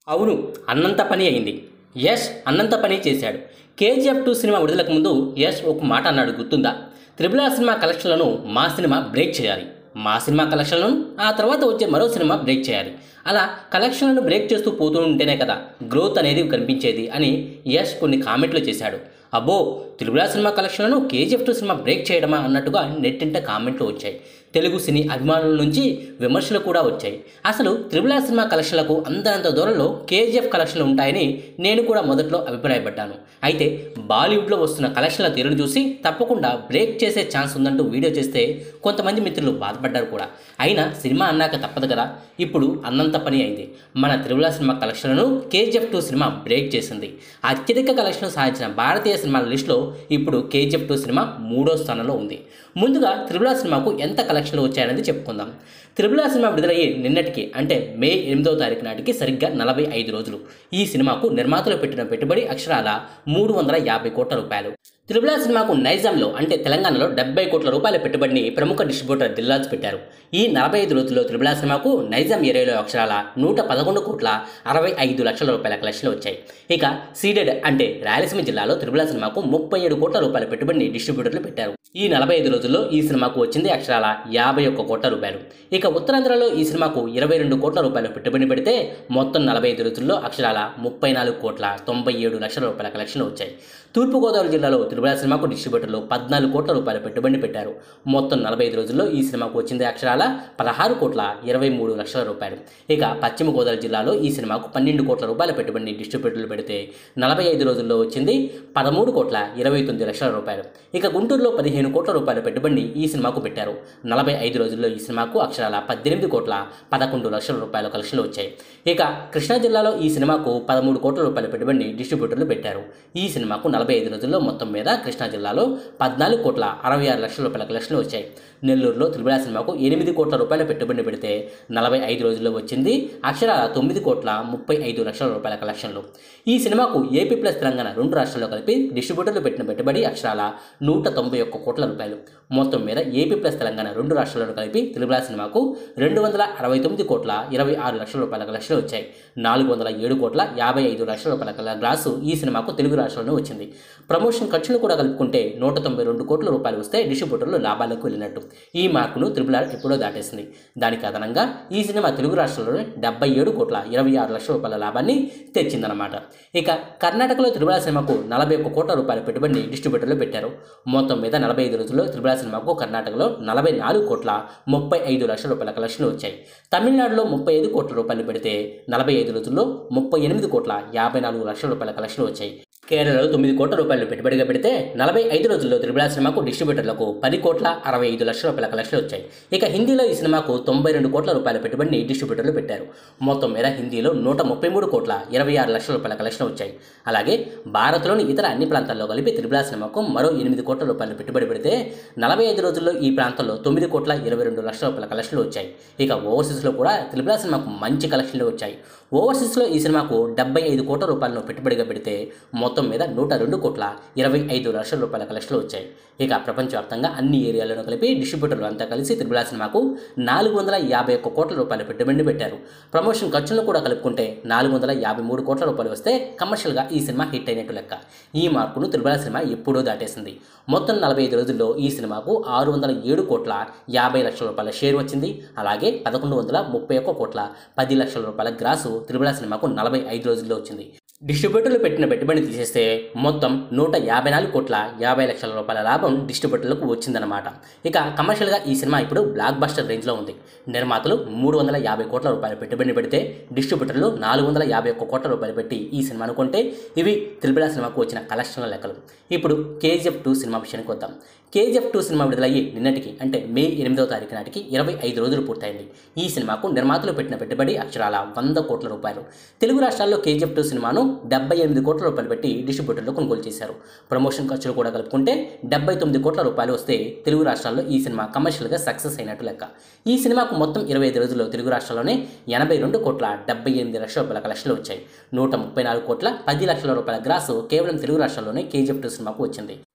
అవును అన్నంత పని అయింది యష్ అన్నంత పని చేశాడు కేజీఎఫ్ టూ సినిమా విడుదలకు ముందు యష్ ఒక మాట అన్నాడు గుర్తుందా త్రిబుల్ ఆర్ సినిమా కలెక్షన్లను మా సినిమా బ్రేక్ చేయాలి మా సినిమా కలెక్షన్లను ఆ తర్వాత వచ్చే మరో సినిమా బ్రేక్ చేయాలి అలా కలెక్షన్లను బ్రేక్ చేస్తూ పోతూ ఉంటేనే కదా గ్రోత్ అనేది కనిపించేది అని యష్ కొన్ని కామెంట్లు చేశాడు అబ్బో త్రిబుల సినిమా కలెక్షన్లను కేజీఎఫ్ టూ సినిమా బ్రేక్ చేయడమా అన్నట్టుగా నెట్టింట కామెంట్లు వచ్చాయి తెలుగు సినీ అభిమానుల నుంచి విమర్శలు కూడా వచ్చాయి అసలు త్రిబుల సినిమా కలెక్షన్లకు అంతంత దూరంలో కేజీఎఫ్ కలెక్షన్లు ఉంటాయని నేను కూడా మొదట్లో అభిప్రాయపడ్డాను అయితే బాలీవుడ్లో వస్తున్న కలెక్షన్ల తీరును చూసి తప్పకుండా బ్రేక్ చేసే ఛాన్స్ ఉందంటూ వీడియో చేస్తే కొంతమంది మిత్రులు బాధపడ్డారు కూడా అయినా సినిమా అన్నాక తప్పదు కదా ఇప్పుడు అన్నంత పని అయింది మన త్రిబుల సినిమా కలెక్షన్లను కేజీఎఫ్ టూ సినిమా బ్రేక్ చేసింది అత్యధిక కలెక్షన్ సాధించిన భారతీయ సినిమాల లిస్టులో ఇప్పుడు కేజీఎఫ్ టూ సినిమా మూడో స్థానంలో ఉంది ముందుగా త్రిబుల సినిమాకు ఎంత కలెక్షన్లు వచ్చాయనేది చెప్పుకుందాం త్రిబుల సినిమా విడుదలయ్యి నిన్నటికి అంటే మే ఎనిమిదవ తారీఖు నాటికి సరిగ్గా నలభై ఐదు రోజులు ఈ సినిమాకు నిర్మాతలు పెట్టిన పెట్టుబడి అక్షరాల మూడు వందల యాభై కోట్ల రూపాయలు త్రిబుల సినిమాకు నైజాంలో అంటే తెలంగాణలో డెబ్బై కోట్ల రూపాయల పెట్టుబడిని ప్రముఖ డిస్ట్రిబ్యూటర్ దిల్లాజ్ పెట్టారు ఈ నలభై ఐదు రోజుల్లో త్రిబుల సినిమాకు నైజాం ఏరియాలో అక్షరాల నూట పదకొండు కోట్ల అరవై ఐదు లక్షల రూపాయల కలెక్షన్లు వచ్చాయి ఇక సీడెడ్ అంటే రాయలసీమ జిల్లాలో త్రిబుల సినిమాకు ముప్పై ఏడు కోట్ల రూపాయల పెట్టుబడిని డిస్ట్రిబ్యూటర్లు పెట్టారు ఈ నలభై ఐదు రోజుల్లో ఈ సినిమాకు వచ్చింది అక్షరాల యాభై ఒక్క కోట్ల రూపాయలు ఇక ఉత్తరాంధ్రలో ఈ సినిమాకు ఇరవై రెండు కోట్ల రూపాయలు పెట్టుబడి పెడితే మొత్తం నలభై ఐదు రోజుల్లో అక్షరాల ముప్పై నాలుగు కోట్ల తొంభై ఏడు లక్షల రూపాయల కలెక్షన్లు వచ్చాయి తూర్పుగోదావరి జిల్లాలో త్రిపుర సినిమాకు డిస్ట్రిబ్యూటర్లు పద్నాలుగు కోట్ల రూపాయల పెట్టుబడి పెట్టారు మొత్తం నలభై ఐదు రోజుల్లో ఈ సినిమాకు వచ్చింది అక్షరాల పదహారు కోట్ల ఇరవై మూడు లక్షల రూపాయలు ఇక పశ్చిమ గోదావరి జిల్లాలో ఈ సినిమాకు పన్నెండు కోట్ల రూపాయల పెట్టుబడిని డిస్ట్రిబ్యూటర్లు పెడితే నలభై ఐదు రోజుల్లో వచ్చింది పదమూడు కోట్ల ఇరవై తొమ్మిది లక్షల రూపాయలు ఇక గుంటూరులో పదిహేను కోట్ల రూపాయల పెట్టుబడిని ఈ సినిమాకు పెట్టారు నలభై ఐదు రోజుల్లో ఈ సినిమాకు అక్షరాల పద్దెనిమిది కోట్ల పదకొండు లక్షల రూపాయల కలెక్షన్లు వచ్చాయి ఇక కృష్ణా జిల్లాలో ఈ సినిమాకు పదమూడు కోట్ల రూపాయల పెట్టుబడిని డిస్ట్రిబ్యూటర్లు పెట్టారు ఈ సినిమాకు నలభై ఐదు రోజుల్లో మొత్తం మీద కృష్ణా జిల్లాలో పద్నాలుగు కోట్ల అరవై ఆరు లక్షల రూపాయల కలెక్షన్లు వచ్చాయి నెల్లూరులో త్రిపుర సినిమాకు ఎనిమిది కోట్ల రూపాయల పెట్టుబడిని పెడితే నలభై ఐదు రోజుల్లో వచ్చింది అక్షరాల తొమ్మిది కోట్ల ముప్పై ఐదు లక్షల రూపాయల కలెక్షన్లు ఈ సినిమాకు ఏపీ ప్లస్ తెలంగాణ రెండు రాష్ట్రాల్లో కలిపి డిస్ట్రిబ్యూటర్లు పెట్టిన పెట్టుబడి అక్షరాల నూట తొంభై ఒక్క కోట్ల రూపాయలు మొత్తం మీద ఏపీ ప్లస్ తెలంగాణ రెండు రాష్ట్రాలను కలిపి త్రిపుర సినిమాకు రెండు వందల అరవై తొమ్మిది కోట్ల ఇరవై ఆరు లక్షల రూపాయల కలెక్షన్లు వచ్చాయి నాలుగు వందల ఏడు కోట్ల యాభై ఐదు లక్షల రూపాయల కల గ్రాసు ఈ సినిమాకు తెలుగు రాష్ట్రంలో వచ్చింది ప్రమోషన్ ఖర్చులు కూడా కలుపుకుంటే నూట తొంభై రెండు కోట్ల రూపాయలు వస్తే డిస్ట్రిబ్యూటర్లు లాభాలకు వెళ్ళినట్టు ఈ మార్కును త్రిపుల ఎప్పుడో దాటేసింది దానికి అదనంగా ఈ సినిమా తెలుగు రాష్ట్రంలోనే డెబ్బై ఏడు కోట్ల ఇరవై ఆరు లక్షల రూపాయల లాభాన్ని తెచ్చిందనమాట ఇక కర్ణాటకలో త్రిపుల సినిమాకు నలభై ఒక్క కోట్ల రూపాయల పెట్టుబడిని డిస్ట్రిబ్యూటర్లు పెట్టారు మొత్తం మీద నలభై ఐదు రోజుల్లో త్రిపుల సినిమాకు కర్ణాటకలో నలభై నాలుగు కోట్ల ముప్పై ఐదు లక్షల రూపాయల కలెక్షన్లు వచ్చాయి తమిళనాడులో ముప్పై ఐదు కోట్ల రూపాయలు పెడితే నలభై ఐదు రోజుల్లో ముప్పై ఎనిమిది కోట్ల యాభై నాలుగు లక్షల రూపాయల కలెక్షన్లు వచ్చాయి కేరళలో తొమ్మిది కోట్ల రూపాయలు పెట్టుబడిగా పెడితే నలభై ఐదు రోజుల్లో త్రిపుల సినిమాకు డిస్ట్రిబ్యూటర్లకు పది కోట్ల అరవై ఐదు లక్షల రూపాయల కలెక్షన్లు వచ్చాయి ఇక హిందీలో ఈ సినిమాకు తొంభై రెండు కోట్ల రూపాయల పెట్టుబడిని డిస్ట్రిబ్యూటర్లు పెట్టారు మొత్తం మీద హిందీలో నూట ముప్పై మూడు కోట్ల ఇరవై ఆరు లక్షల రూపాయల కలెక్షన్ వచ్చాయి అలాగే భారత్లోని ఇతర అన్ని ప్రాంతాల్లో కలిపి త్రిపుల సినిమాకు మరో ఎనిమిది కోట్ల రూపాయలు పెట్టుబడి పెడితే నలభై ఐదు రోజుల్లో ఈ ప్రాంతంలో తొమ్మిది కోట్ల ఇరవై రెండు లక్షల రూపాయల కలెక్షన్లు వచ్చాయి ఇక ఓవర్సీస్లో కూడా త్రిపుల సినిమాకు మంచి కలెక్షన్లు వచ్చాయి ఓవర్సీస్లో ఈ సినిమాకు డెబ్బై ఐదు కోట్ల రూపాయలను పెట్టుబడిగా పెడితే మొత్తం మీద నూట రెండు కోట్ల ఇరవై ఐదు లక్షల రూపాయల కలెక్షన్లు వచ్చాయి ఇక ప్రపంచవ్యాప్తంగా అన్ని ఏరియాలను కలిపి డిస్ట్రిబ్యూటర్లు అంతా కలిసి త్రిపుల సినిమాకు నాలుగు వందల యాభై ఒక్క కోట్ల రూపాయల పెట్టుబడిని పెట్టారు ప్రమోషన్ ఖర్చులను కూడా కలుపుకుంటే నాలుగు వందల యాభై మూడు కోట్ల రూపాయలు వస్తే కమర్షియల్గా ఈ సినిమా హిట్ అయినట్టు లెక్క ఈ మార్కును త్రిపుల సినిమా ఎప్పుడూ దాటేసింది మొత్తం నలభై ఐదు రోజుల్లో ఈ సినిమాకు ఆరు వందల ఏడు కోట్ల యాభై లక్షల రూపాయల షేర్ వచ్చింది అలాగే పదకొండు వందల ముప్పై ఒక్క కోట్ల పది లక్షల రూపాయల గ్రాసు త్రిపుల సినిమాకు నలభై ఐదు రోజుల్లో వచ్చింది డిస్ట్రిబ్యూటర్లు పెట్టిన పెట్టుబడి తీసేస్తే మొత్తం నూట యాభై నాలుగు కోట్ల యాభై లక్షల రూపాయల లాభం డిస్ట్రిబ్యూటర్లకు వచ్చిందన్నమాట ఇక కమర్షియల్గా ఈ సినిమా ఇప్పుడు బ్లాక్ బస్టర్ రేంజ్లో ఉంది నిర్మాతలు మూడు వందల యాభై కోట్ల రూపాయల పెట్టుబడిని పెడితే డిస్ట్రిబ్యూటర్లు నాలుగు వందల యాభై ఒక్క కోట్ల రూపాయలు పెట్టి ఈ సినిమాను కొంటే ఇవి త్రిబుల సినిమాకు వచ్చిన కలెక్షన్ల లెక్కలు ఇప్పుడు కేజీఎఫ్ టూ సినిమా విషయానికి వద్దాం కేజీఎఫ్ టూ సినిమా విడుదలయ్యి నిన్నటికి అంటే మే ఎనిమిదవ తారీఖు నాటికి ఇరవై ఐదు రోజులు పూర్తయింది ఈ సినిమాకు నిర్మాతలు పెట్టిన పెట్టుబడి అక్షరాల వంద కోట్ల రూపాయలు తెలుగు రాష్ట్రాల్లో కేజీఎఫ్ టూ సినిమాను డెబ్బై ఎనిమిది కోట్ల రూపాయలు పెట్టి డిస్ట్రిబ్యూటర్లు కొనుగోలు చేశారు ప్రమోషన్ ఖర్చులు కూడా కలుపుకుంటే డెబ్బై తొమ్మిది కోట్ల రూపాయలు వస్తే తెలుగు రాష్ట్రాల్లో ఈ సినిమా కమర్షియల్గా సక్సెస్ అయినట్టు లెక్క ఈ సినిమాకు మొత్తం ఇరవై ఐదు రోజుల్లో తెలుగు రాష్ట్రాల్లోనే ఎనభై రెండు కోట్ల డెబ్బై ఎనిమిది లక్షల రూపాయల కలెక్షన్లు వచ్చాయి నూట ముప్పై నాలుగు కోట్ల పది లక్షల రూపాయల గ్రాసు కేవలం తెలుగు రాష్ట్రాల్లోనే కేజీఎఫ్ టూ సినిమాకు వచ్చింది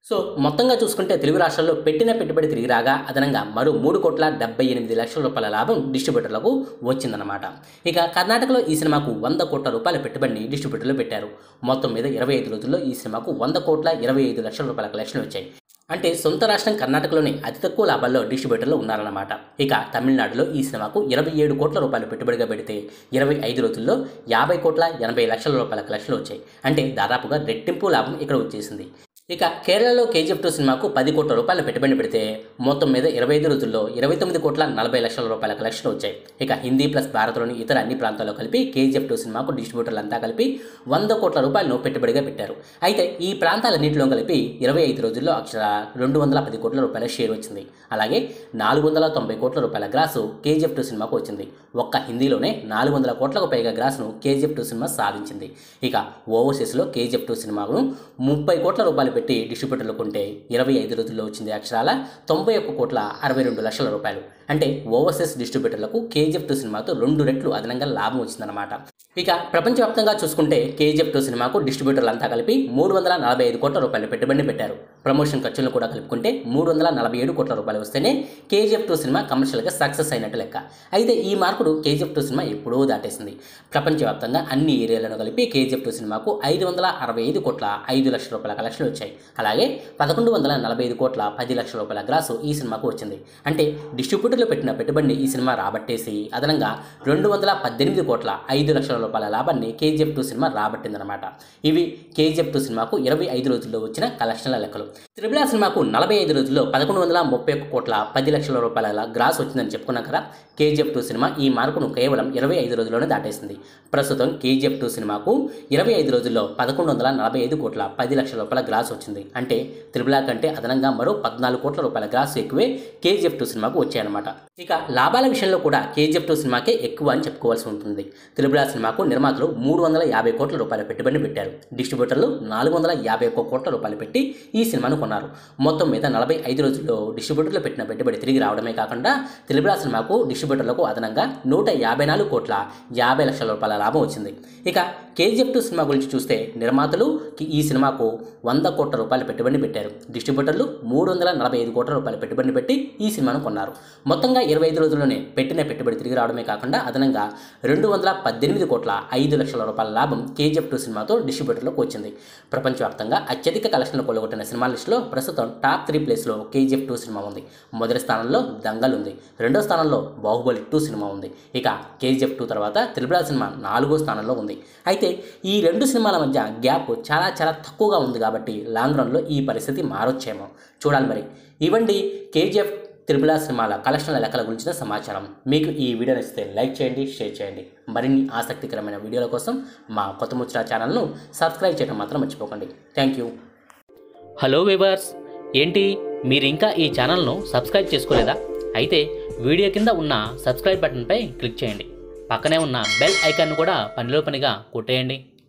సో మొత్తంగా చూసుకుంటే తెలుగు రాష్ట్రాల్లో పెట్టిన పెట్టుబడి తిరిగి రాగా అదనంగా మరో మూడు కోట్ల డెబ్బై ఎనిమిది లక్షల రూపాయల లాభం డిస్ట్రిబ్యూటర్లకు వచ్చిందన్నమాట ఇక కర్ణాటకలో ఈ సినిమాకు వంద కోట్ల రూపాయల పెట్టుబడిని డిస్ట్రిబ్యూటర్లు పెట్టారు మొత్తం మీద ఇరవై ఐదు రోజుల్లో ఈ సినిమాకు వంద కోట్ల ఇరవై ఐదు లక్షల రూపాయల కలెక్షన్లు వచ్చాయి అంటే సొంత రాష్ట్రం కర్ణాటకలోనే అతి తక్కువ లాభాల్లో డిస్ట్రిబ్యూటర్లు ఉన్నారన్నమాట ఇక తమిళనాడులో ఈ సినిమాకు ఇరవై ఏడు కోట్ల రూపాయలు పెట్టుబడిగా పెడితే ఇరవై ఐదు రోజుల్లో యాభై కోట్ల ఎనభై లక్షల రూపాయల కలెక్షన్లు వచ్చాయి అంటే దాదాపుగా రెట్టింపు లాభం ఇక్కడ వచ్చేసింది ఇక కేరళలో కేజీఎఫ్ టూ సినిమాకు పది కోట్ల రూపాయల పెట్టుబడి పెడితే మొత్తం మీద ఇరవై ఐదు రోజుల్లో ఇరవై తొమ్మిది కోట్ల నలభై లక్షల రూపాయల కలెక్షన్ వచ్చాయి ఇక హిందీ ప్లస్ భారత్లోని ఇతర అన్ని ప్రాంతాల్లో కలిపి కేజీఎఫ్ టూ సినిమాకు డిస్ట్రిబ్యూటర్లు అంతా కలిపి వంద కోట్ల రూపాయలను పెట్టుబడిగా పెట్టారు అయితే ఈ ప్రాంతాలన్నింటిలో కలిపి ఇరవై ఐదు రోజుల్లో అక్షర రెండు వందల పది కోట్ల రూపాయల షేర్ వచ్చింది అలాగే నాలుగు వందల తొంభై కోట్ల రూపాయల గ్రాసు కేజీఎఫ్ టూ సినిమాకు వచ్చింది ఒక్క హిందీలోనే నాలుగు వందల కోట్లకు పైగా గ్రాసును కేజీఎఫ్ టూ సినిమా సాధించింది ఇక ఓవర్సీస్లో కేజీఎఫ్ టూ సినిమాను ముప్పై కోట్ల రూపాయలు పెట్టి డిస్ట్రిబ్యూటర్లు కొంటే ఇరవై ఐదు రోజుల్లో వచ్చింది అక్షరాల తొంభై ఒక్క కోట్ల అరవై రెండు లక్షల రూపాయలు అంటే ఓవర్సీస్ డిస్ట్రిబ్యూటర్లకు కేజీఎఫ్ టూ సినిమాతో రెండు రెట్లు అదనంగా లాభం వచ్చిందన్నమాట ఇక ప్రపంచవ్యాప్తంగా చూసుకుంటే కేజీఎఫ్ టూ సినిమాకు డిస్ట్రిబ్యూటర్లు అంతా కలిపి మూడు వందల నలభై ఐదు కోట్ల రూపాయలు పెట్టుబడిని పెట్టారు ప్రమోషన్ ఖర్చులను కూడా కలుపుకుంటే మూడు వందల నలభై ఏడు కోట్ల రూపాయలు వస్తేనే కేజీఎఫ్ టూ సినిమా కమర్షియల్గా సక్సెస్ అయినట్టు లెక్క అయితే ఈ మార్కుడు కేజీఎఫ్ టూ సినిమా ఎప్పుడూ దాటేసింది ప్రపంచవ్యాప్తంగా అన్ని ఏరియాలను కలిపి కేజీఎఫ్ టూ సినిమాకు ఐదు వందల అరవై ఐదు కోట్ల ఐదు లక్షల రూపాయల కలెక్షన్లు వచ్చాయి అలాగే పదకొండు వందల నలభై ఐదు కోట్ల పది లక్షల రూపాయల గ్రాసు ఈ సినిమాకు వచ్చింది అంటే డిస్ట్రిబ్యూటర్లు పెట్టిన పెట్టుబడిని ఈ సినిమా రాబట్టేసి అదనంగా రెండు వందల పద్దెనిమిది కోట్ల ఐదు లక్షల రూపాయల లాభాన్ని కేజీఎఫ్ టూ సినిమా రాబట్టిందనమాట ఇవి కేజీఎఫ్ టూ సినిమాకు ఇరవై ఐదు రోజుల్లో వచ్చిన కలెక్షన్ల లెక్కలు త్రిబుల్ ఆర్ సినిమాకు నలభై ఐదు రోజుల్లో పదకొండు వందల ముప్పై ఒక్క కోట్ల పది లక్షల రూపాయల గ్రాస్ వచ్చిందని చెప్పుకున్నాం కదా కేజీఎఫ్ టూ సినిమా ఈ మార్కును కేవలం ఇరవై ఐదు రోజుల్లోనే దాటేసింది ప్రస్తుతం కేజీఎఫ్ టూ సినిమాకు ఇరవై ఐదు రోజుల్లో పదకొండు వందల నలభై ఐదు కోట్ల పది లక్షల రూపాయల గ్రాస్ వచ్చింది అంటే త్రిబుల్ ఆర్ కంటే అదనంగా మరో పద్నాలుగు కోట్ల రూపాయల గ్రాస్ ఎక్కువే కేజీఎఫ్ టూ సినిమాకు వచ్చాయన్నమాట ఇక లాభాల విషయంలో కూడా కేజీఎఫ్ టూ సినిమాకే ఎక్కువ అని చెప్పుకోవాల్సి ఉంటుంది త్రిబుల్ ఆర్ సినిమాకు నిర్మాతలు మూడు వందల యాభై కోట్ల రూపాయల పెట్టుబడిని పెట్టారు డిస్ట్రిబ్యూటర్లు నాలుగు వందల యాభై ఒక్క కోట్ల రూపాయలు పెట్టి ఈ సినిమాను కొన్నారు మొత్తం మీద నలభై ఐదు రోజుల్లో డిస్ట్రిబ్యూటర్లు పెట్టిన పెట్టుబడి తిరిగి రావడమే కాకుండా త్రిబుల్ ఆర్ సినిమాకు డిస్ట్రిబ్యూటర్లకు అదనంగా నూట యాభై నాలుగు కోట్ల యాభై లక్షల రూపాయల లాభం వచ్చింది ఇక కేజీఎఫ్ టూ సినిమా గురించి చూస్తే నిర్మాతలు ఈ సినిమాకు వంద కోట్ల రూపాయల పెట్టుబడిని పెట్టారు డిస్ట్రిబ్యూటర్లు మూడు వందల నలభై ఐదు కోట్ల రూపాయల పెట్టుబడిని పెట్టి ఈ సినిమాను కొన్నారు మొత్తంగా ఇరవై ఐదు రోజుల్లోనే పెట్టిన పెట్టుబడి తిరిగి రావడమే కాకుండా అదనంగా రెండు వందల పద్దెనిమిది కోట్ల ఐదు లక్షల రూపాయల లాభం కేజీఎఫ్ టూ సినిమాతో డిస్ట్రిబ్యూటర్లకు వచ్చింది ప్రపంచవ్యాప్తంగా అత్యధిక కలెక్షన్లు కొలగొట్టిన సినిమా లిస్టులో ప్రస్తుతం టాప్ త్రీ ప్లేస్లో కేజీఎఫ్ టూ సినిమా ఉంది మొదటి స్థానంలో దంగల్ ఉంది రెండో స్థానంలో బాహుబలి టూ సినిమా ఉంది ఇక కేజీఎఫ్ టూ తర్వాత త్రిబుల్ సినిమా నాలుగో స్థానంలో ఉంది అయితే ఈ రెండు సినిమాల మధ్య గ్యాప్ చాలా చాలా తక్కువగా ఉంది కాబట్టి లాంగ్ రన్లో ఈ పరిస్థితి మారొచ్చేమో చూడాలి మరి ఇవ్వండి కేజీఎఫ్ త్రిబుల్ సినిమాల కలెక్షన్ల లెక్కల గురించిన సమాచారం మీకు ఈ వీడియో నచ్చితే లైక్ చేయండి షేర్ చేయండి మరిన్ని ఆసక్తికరమైన వీడియోల కోసం మా కొత్త ముచ్చట ఛానల్ను సబ్స్క్రైబ్ చేయడం మాత్రం మర్చిపోకండి థ్యాంక్ యూ హలో వివర్స్ ఏంటి మీరు ఇంకా ఈ ఛానల్ను సబ్స్క్రైబ్ చేసుకోలేదా అయితే వీడియో కింద ఉన్న సబ్స్క్రైబ్ బటన్పై క్లిక్ చేయండి పక్కనే ఉన్న బెల్ ఐకాన్ను కూడా పనిలో పనిగా కొట్టేయండి